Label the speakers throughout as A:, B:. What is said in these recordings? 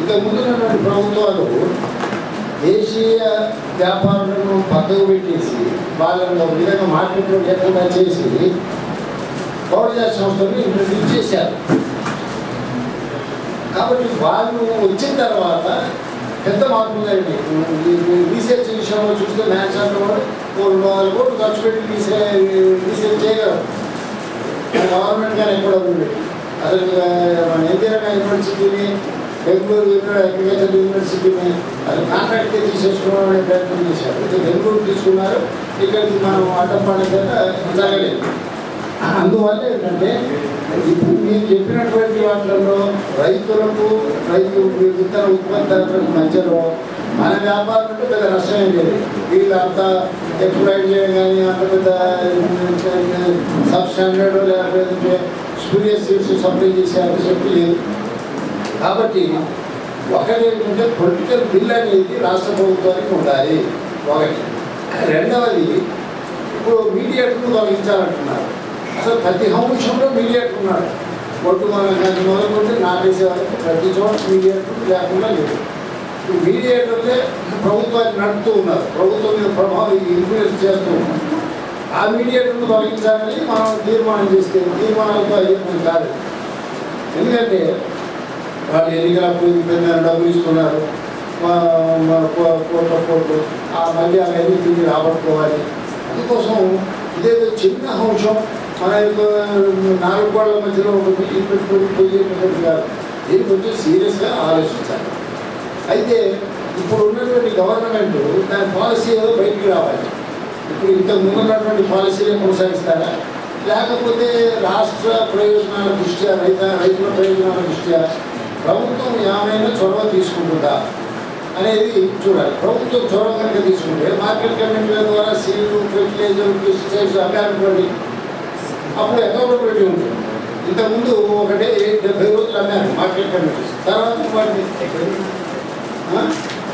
A: ఇంతకు ముందు ఉన్నటువంటి ప్రభుత్వాలు దేశీయ వ్యాపారులను పక్కకు పెట్టేసి వాళ్ళని ఒక విధంగా మార్కెట్లో లేకుండా చేసి పౌరజాతి సంస్థలు ఇంట్రడ్యూస్ చేశారు కాబట్టి వాళ్ళు వచ్చిన తర్వాత పెద్ద మార్పులు జరిగినాయి రీసెర్చ్ విషయంలో చూస్తే మ్యాథ్స్ అంటే కూడా ఓ రెండు వందల కోట్లు ఖర్చు పెట్టి రీసెర్చ్ రీసెర్చ్ చేయగలరు గవర్నమెంట్ కానీ ఎక్కడ ఉంది అసలు ఆ, మన ఎన్టీఆర్ యూనివర్సిటీని బెంగళూరు అగ్రికల్చర్ యూనివర్సిటీని అది కాంట్రాక్ట్ తీసేసుకోవడానికి ప్రయత్నం చేశారు ఇది బెంగళూరు తీసుకున్నారు ఇక్కడికి మనం అడ్డపాడ జరగలేదు అందువల్ల ఏంటంటే ఇప్పుడు మీరు చెప్పినటువంటి వాటిల్లో రైతులకు రైతు విత్తన ఉత్పత్తులకు మధ్యలో మన వ్యాపారం పెద్ద నష్టం ఏం లేదు వీళ్ళంతా ఎక్స్ప్లైట్ చేయడం కానీ అంత పెద్ద సబ్ స్టాండర్డ్ లేకపోతే స్పూరియస్ సీడ్స్ సప్లై చేసే అవసరం లేదు కాబట్టి ఒకటి ఏంటంటే పొలిటికల్ బిల్ అనేది రాష్ట్ర ప్రభుత్వానికి ఉండాలి ఒకటి రెండవది ఇప్పుడు మీడియేటర్ను తొలగించాలంటున్నారు అసలు ప్రతి అంశంలో మీడియేటర్ ఉన్నాడు ఒడ్డు మనం కానీ మొదలుకుంటే నాటేసే వరకు ప్రతి చోట మీడియేటర్ లేకుండా లేదు ఇప్పుడు మీడియేటర్లే ప్రభుత్వాన్ని నడుపుతూ ఉన్నారు ప్రభుత్వం మీద ప్రభావం ఇన్ఫ్లుయెన్స్ చేస్తూ ఉన్నారు ఆ మీడియేటర్ను తొలగించాలని మనం తీర్మానం చేస్తే తీర్మానాలతో అయ్యేది కాదు ఎందుకంటే వాళ్ళు ఎన్నికల పెద్ద డబ్బులు ఇస్తున్నారు మా- మా కో- కోట్ల కోట్లు ఆ మళ్ళీ అవన్నీ తిరిగి రాబట్టుకోవాలి అందుకోసం ఇదేదో చిన్న అంశం మన యొక్క నాలుగు కోట్ల మధ్యలో ఒక మీటింగ్ పెట్టుకొని పోయేటటువంటి కాదు దీన్ని కొంచెం సీరియస్గా ఆలోచించాలి అయితే ఇప్పుడు ఉన్నటువంటి గవర్నమెంట్ దాని పాలసీ ఏదో బయటికి రావాలి ఇప్పుడు ఇంతకు ముందు ఉన్నటువంటి పాలసీలే కొనసాగిస్తారా లేకపోతే రాష్ట్ర ప్రయోజనాల దృష్ట్యా రైత రైతుల ప్రయోజనాల దృష్ట్యా ప్రభుత్వం ఏమైనా చొరవ తీసుకుంటుందా అనేది చూడాలి ప్రభుత్వం చొరవ కనుక తీసుకుంటే మార్కెట్ కమిటీల ద్వారా సీడ్లు ఫెర్టిలైజర్ పెస్టిసైడ్స్ అమ్మారనుకోండి అప్పుడు అకౌంటబిలిటీ ఉంటుంది ఇంతకుముందు ఒకటే డెబ్బై రోజులు అమ్మారు మార్కెట్ కమిటీస్ తర్వాత వాటిని ఆ?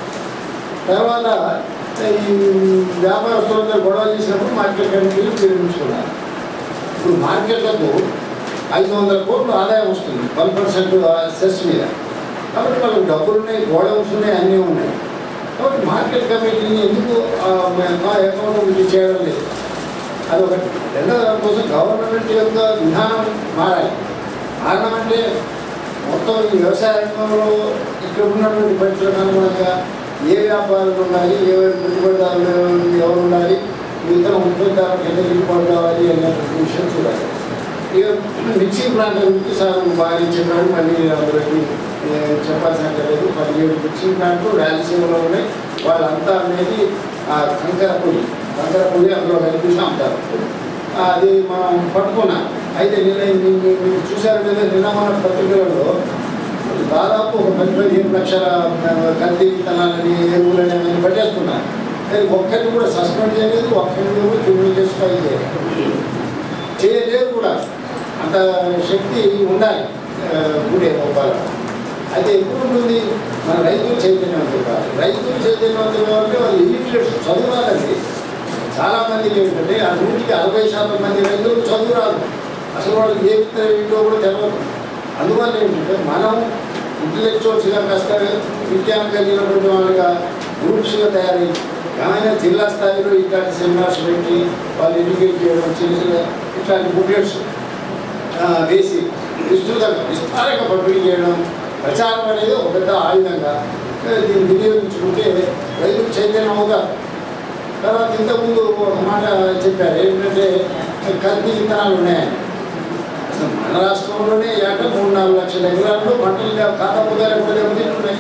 A: తర్వాత ఈ వ్యాపారస్తులందరూ గొడవ చేసినప్పుడు మార్కెట్ కమిటీలు నిర్మించుకున్నారు ఇప్పుడు మార్కెట్లకు ఐదు వందల కోట్లు ఆదాయం వస్తుంది వన్ పర్సెంట్ సెస్ మీద కాబట్టి వాళ్ళకి డబ్బులు ఉన్నాయి గోడౌన్స్ ఉన్నాయి అన్నీ ఉన్నాయి కాబట్టి మార్కెట్ కమిటీని ఎందుకు అకౌంటబిలిటీ చేయడం లేదు అది ఒకటి రెండో దానికోసం గవర్నమెంట్ యొక్క విధానం మారాలి కారణం అంటే మొత్తం ఈ వ్యవసాయ రంగంలో ఇక్కడ ఉన్నటువంటి పరిస్థితులకు అనుగుణంగా ఏ వ్యాపారులు ఉండాలి ఏ పెట్టుబడిదారులు ఎవరు ఉండాలి విత్తనం ఉత్పత్తిదారులకు ఎంత గిట్టుబాటు కావాలి అనేటువంటి విషయం చూడాలి ఇక మిక్సింగ్ ప్లాంట్ గురించి సార్ బాగా చెప్పాడు మళ్ళీ అందరికీ ఏ, చెప్పాల్సిన లేదు పదిహేడు మిక్సింగ్ ప్లాంట్లు రాయలసీమలో ఉన్నాయి వాళ్ళంతా అనేది ఆ కంకర పొడి కంకర పొడి అందులో కలిపి అమ్ముతారు ఆ, అది మనం పట్టుకున్నాం అయితే నిన్న మీ- మీ- మీరు చూశారు కదా నిన్న మన పత్రికలలో దాదాపు ఒక పది పదిహేను లక్షల ఆ, కల్తీ విత్తనాలని ఎరువులని అవన్నీ పట్టేస్తున్నారు కానీ ఒక్కరిని కూడా సస్పెండ్ చేయలేదు ఒక్కరిని కూడా క్రిమినల్ కేసు ఫైల్ చేయలేదు చేయలేరు కూడా అంత శక్తి ఉండాలి ఆ, గుడే గోపాల అయితే ఎప్పుడు ఉంటుంది మన రైతులు చైతన్యవంతులు కాదు రైతులు చైతన్యవంతులు అంటే వాళ్ళు ఇల్లిటరేట్స్ చదువురాలండి చాలా మందికి ఏంటంటే ఆ నూటికి అరవై శాతం మంది రైతులు చదువు రాదు అసలు వాళ్ళకి ఏ విత్తనం ఏంటో కూడా తెలియదు అందువల్ల ఏంటంటే మనం ఇంటలెక్చువల్స్గా కాస్త విజ్ఞానం కలిగినటువంటి వాళ్ళుగా గ్రూప్స్గా తయారై ఏమైనా జిల్లా స్థాయిలో ఇట్లాంటి సెమినార్స్ పెట్టి వాళ్ళు ఎడ్యుకేట్ చేయడం చిన్న చిన్న ఇట్లాంటి బుక్లెట్స్ వేసి విస్తృతంగా విస్తారంగా పంపిణీ చేయడం ప్రచారం అనేది ఒక పెద్ద ఆయుధంగా ఆ, దీన్ని వినియోగించుకుంటే రైతులు చైతన్యం అవుతారు తర్వాత ఇంతకుముందు ఒక మాట చెప్పారు ఏంటంటే కల్తీ విత్తనాలు ఉన్నాయని అసలు మన రాష్ట్రంలోనే ఏట మూడు నాలుగు లక్షల ఎకరాల్లో పంటలు లేవు, ఖాతా పొందాలి ఎప్పుడు దెబ్బతింటున్నాయి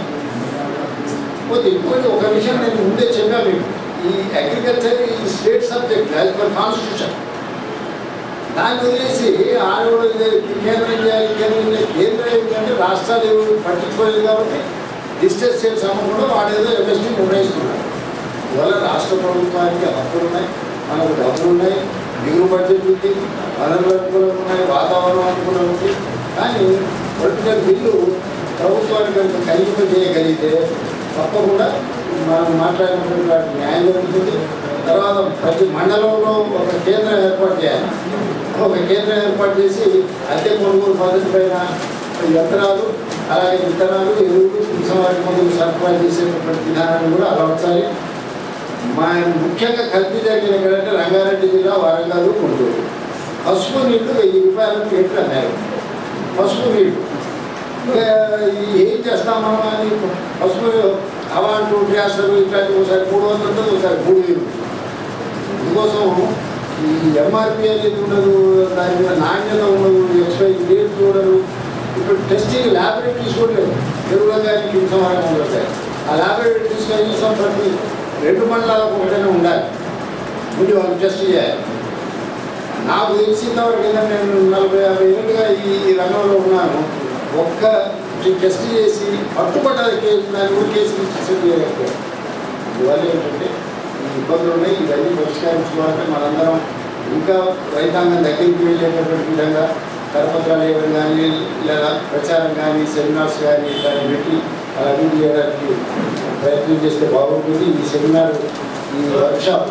A: పోతే ఇంకోటి ఒక విషయం నేను ముందే చెప్పాను మీకు ఈ అగ్రికల్చర్ ఈ state subject as per constitution దాన్ని వదిలేసి ఆడవాళ్ళు కేంద్రం చేయాలి కేంద్రం చేయాలి కేంద్రం ఏంటంటే రాష్ట్రాలు ఏవి పట్టించుకోలేదు కాబట్టి డిస్టెన్స్ సేల్స్ అమ్మకుండా వాడేదో ఎంఎస్పీ నిర్ణయిస్తున్నారు ఇవాళ రాష్ట్ర ప్రభుత్వానికి హక్కులు ఉన్నాయి మనకు డబ్బులు ఉన్నాయి దిగులు బడ్జెట్ ఉంది వనరులు అనుకూలంగా ఉన్నాయి వాతావరణం అనుకూలంగా ఉంది కానీ పొలిటికల్ బిల్లు ప్రభుత్వానికి కనుక కలిపి చేయగలిగితే తప్పకుండా మనం మాట్లాడినటువంటి వాటి న్యాయం జరుగుతుంది తర్వాత ప్రతి మండలంలో ఒక కేంద్రం ఏర్పాటు చేయాలి ఒక కేంద్రం ఏర్పాటు చేసి అద్దె కొనుగోలు పద్ధతి పైన యంత్రాలు అలాగే విత్తనాలు ఎరువులు సంవత్సరం మందులు సరఫరా చేసేటటువంటి విధానాన్ని కూడా అలవర్చాలి మా ముఖ్యంగా కల్తీ జరిగిన ఎక్కడంటే రంగారెడ్డి జిల్లా వరంగల్ గుంటూరు పసుపు నీళ్లు వెయ్యి రూపాయలకు లీటర్ అన్నారు పసుపు నీళ్లు ఇంకా ఈ ఏం చేస్తాం మనం అని పసుపు అవాంటు గ్యాసులు ఇట్లాంటి ఒకసారి మూడు వందలు ఉంటుంది ఒకసారి మూడు వేలు అందుకోసం ఈ ఎంఆర్పి అనేది ఉండదు దాని మీద నాణ్యత ఉండదు ఎక్స్పైరీ డేట్ ఉండదు ఇప్పుడు టెస్టింగ్ ల్యాబొరేటరీస్ కూడా లేవు ఎరువులుగా హింసమానం ఉండదు ఆ ల్యాబొరేటరీస్ కనీసం ప్రతి రెండు మండలాలకు ఒకటైనా ఉండాలి ముందు వాళ్ళు టెస్ట్ చేయాలి నాకు తెలిసిన వరకు ఏంటంటే నేను నలభై యాభై ఏళ్ళుగా ఈ ఈ రంగంలో ఉన్నాను ఒక్క టెస్ట్ చేసి పట్టుబడ్డ కేసు దాని కూడా కేసు తీసేయలేకపోయాను అందువల్ల ఏంటంటే ఈ ఇబ్బందులు ఉన్నాయి ఇవన్నీ పరిష్కరించుకోవాలంటే మనందరం ఇంకా రైతాంగం దగ్గరికి వెళ్ళేటటువంటి విధంగా కరపత్రాలు ఇవ్వడం కానీ లేదా ప్రచారం కానీ సెమినార్స్ కానీ దాన్ని పెట్టి అలా అభివృద్ధి చేయడానికి ప్రయత్నం చేస్తే బాగుంటుంది ఈ సెమినార్ ఈ వర్క్షాప్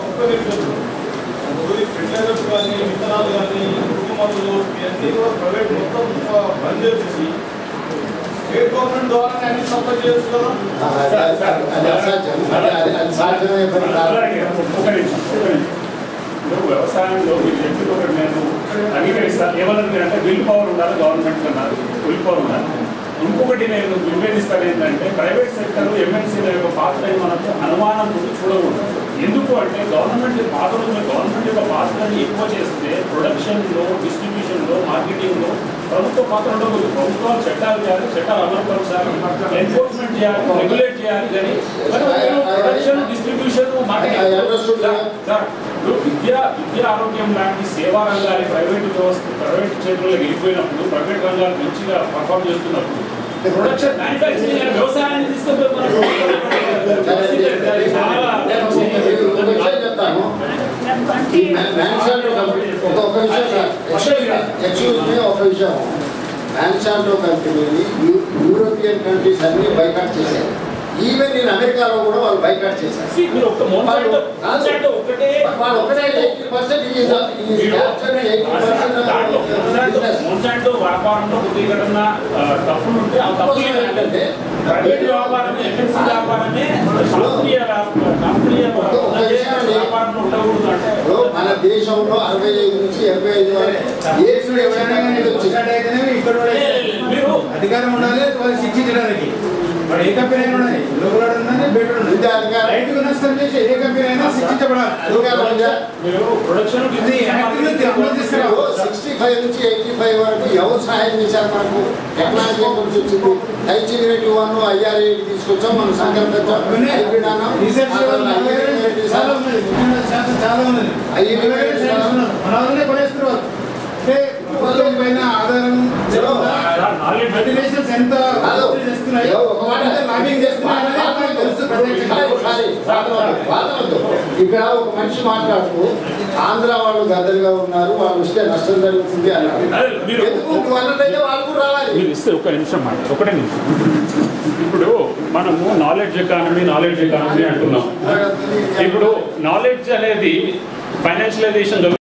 B: ఫెర్టిలైజర్స్ కానీ విత్తనాలు కానీ పురుగు మందులు ఇవన్నీ కూడా ప్రైవేట్ మొత్తం బంద్ చేసేసి స్టేట్ గవర్నమెంట్ ద్వారా అన్ని సప్లై చేయొచ్చు కదా
A: అది అది అసాధ్యం అది అది అది సాధ్యమయ్యే పని కాదు
C: అలాగే ఒక నిమిషం, ఒక నిమిషం. ఇప్పుడు వ్యవసాయంలో మీరు చెప్పిన ఒకటి నేను అంగీకరిస్తాను ఏమన్నది అంటే విల్ పవర్ ఉండాలి గవర్నమెంట్ అన్నారు విల్ పవర్ ఉండాలి ఇంకొకటి నేను విభేదిస్తాను ఏంటంటే ప్రైవేట్ సెక్టర్ ఎంఎన్సీల యొక్క పాత్రని మనకు అనుమానం ముందు చూడకూడదు ఎందుకు అంటే గవర్నమెంట్ పాత రోజుల్లో గవర్నమెంట్ యొక్క పాత్రని ఎక్కువ చేస్తే ప్రొడక్షన్లో డిస్ట్రిబ్యూషన్లో మార్కెటింగ్లో ప్రభుత్వ పాత్ర ఉండకూడదు ప్రభుత్వాలు చట్టాలు చేయాలి చట్టాలు అమలు పరచాలి ఎన్ఫోర్స్మెంట్ చేయాలి రెగ్యులేట్ చేయాలి కానీ production distribution
A: I understood that.
C: Sir, ఇప్పుడు విద్య విద్య ఆరోగ్యం లాంటి సేవా రంగాలు ప్రైవేట్ వ్యవస్థ ప్రైవేట్ క్షేత్రంలోకి వెళ్ళిపోయినప్పుడు ప్రైవేట్ రంగాలు మంచిగా పర్ఫామ్ చేస్తున్నప్పుడు ప్రొడక్షన్ మ్యానుఫ్యాక్చరింగ్ అనే వ్యవసాయాన్ని తీసుకుపోయి మనం చాలా
A: నేను ఒక విషయం చెప్తాను ఈ మ్యా- మ్యాన్సాల్టో కంపెనీ ఒక ఒక విషయం సార్ ఎక్స్క్యూజ్ మీ ఒక విషయం మ్యాన్సాల్టో కంపెనీని యూ- యూరోపియన్ కంట్రీస్ అన్ని బైకాట్ చేశారు ఈవెన్ నేను అమెరికాలో కూడా వాళ్ళు బైకాట్ చేశారు
C: See, మీరు ఒక్క మోన్సాంటో మోన్సాంటో ఒకటే
A: వాళ్ళు ఒకటే ఎయిటీ పర్సెంట్ ఈ ఈ
C: మీరు
A: క్యాప్చర్ ఎయిటీ
C: దాంట్లో మోన్సాంటో మోన్సాంటో వ్యాపారంలో కొద్దిగా ఏదన్నా ఆ, తప్పులు ఉంటే ఆ తప్పులు ఏంటంటే ప్రైవేట్ వ్యాపారం ఎంఎన్సీ వ్యాపారమే శాస్త్రీయ వ్యాపారం శాస్త్రీయ వ్యాపారంలో ఉండకూడదు అంటే
A: ఇప్పుడు మన దేశంలో అరవై ఐదు నుంచి ఎనభై ఐదు వరకు ఏసుడు ఎవరైనా కానీ వచ్చింది
B: ఇక్కడ
C: మీరు
B: అధికారం ఉండాలి వాళ్ళు శిక్షించడానికి వాడు ఏ కంపెనీ అయినా ఉండాలి లోపల ఉండాలి బయట ఉండాలి
A: విద్యా అధికారం
B: రైతుకు నష్టం చేసి ఏ కంపెనీ అయినా శిక్షించబడాలి
A: అధికారం ఉందా?
C: మీరు ప్రొడక్షన్
B: ఇది యాక్టివ్లో అమలు తీసుకురావు.
A: సిక్స్టీ ఫైవ్ నుంచి ఎయిటీ ఫైవ్ వరకు ఎవరు సహాయం చేశారు మనకు టెక్నాలజీ గురించి వచ్చింది హైచిగ్రేటివ్ వన్ ఐఆర్ఏ తీసుకొచ్చాం మనం సంకల్పించాం హైబ్రిడ్ అన్నాం
B: రీసెర్చ్
A: ఆ తర్వాత hybrid
B: చాలా
A: చేశాం.
B: ఉన్నది ముఖ్యమైన శాస్త్రం చాలా ఉన్నది
A: అయ్యి
B: ఇరవై ఏడు సైన్స్ ఉన్నది. మన వాళ్ళనే కొనేస్తున్నారు అంటే ప్రభుత్వం పైన ఆధారం
C: నాలెడ్జ్
B: మల్టీనేషనల్స్ ఎంత
A: కాదు.
B: అభివృద్ధి చేస్తున్నాయి
A: ఏదో ఒక మాట
B: ఎంత లాబింగ్ చేస్తున్నాయి అనేది మనకు తెలుసు ప్రత్యక్షంగా.
A: సారీ, సారీ, వాదవద్దు, వాదవద్దు. ఇక్కడ ఒక మనిషి మాట్లాడుతూ ఆంధ్ర వాళ్ళు గద్దలుగా ఉన్నారు వాళ్ళు వస్తే నష్టం జరుగుతుంది అన్నారు
C: అదే, మీరు-
A: ఎందుకు నువ్వు అన్నట్టయితే వాళ్ళు కూడా రావాలి
C: మీరు ఇస్తే ఒక నిమిషం మాట ఒకటే నిమిషం ఇప్పుడు మనము నాలెడ్జ్ ఎకానమీ నాలెడ్జ్ ఎకానమీ అంటున్నాం ఇప్పుడు నాలెడ్జ్ అనేది ఫైనాన్షియలైజేషన్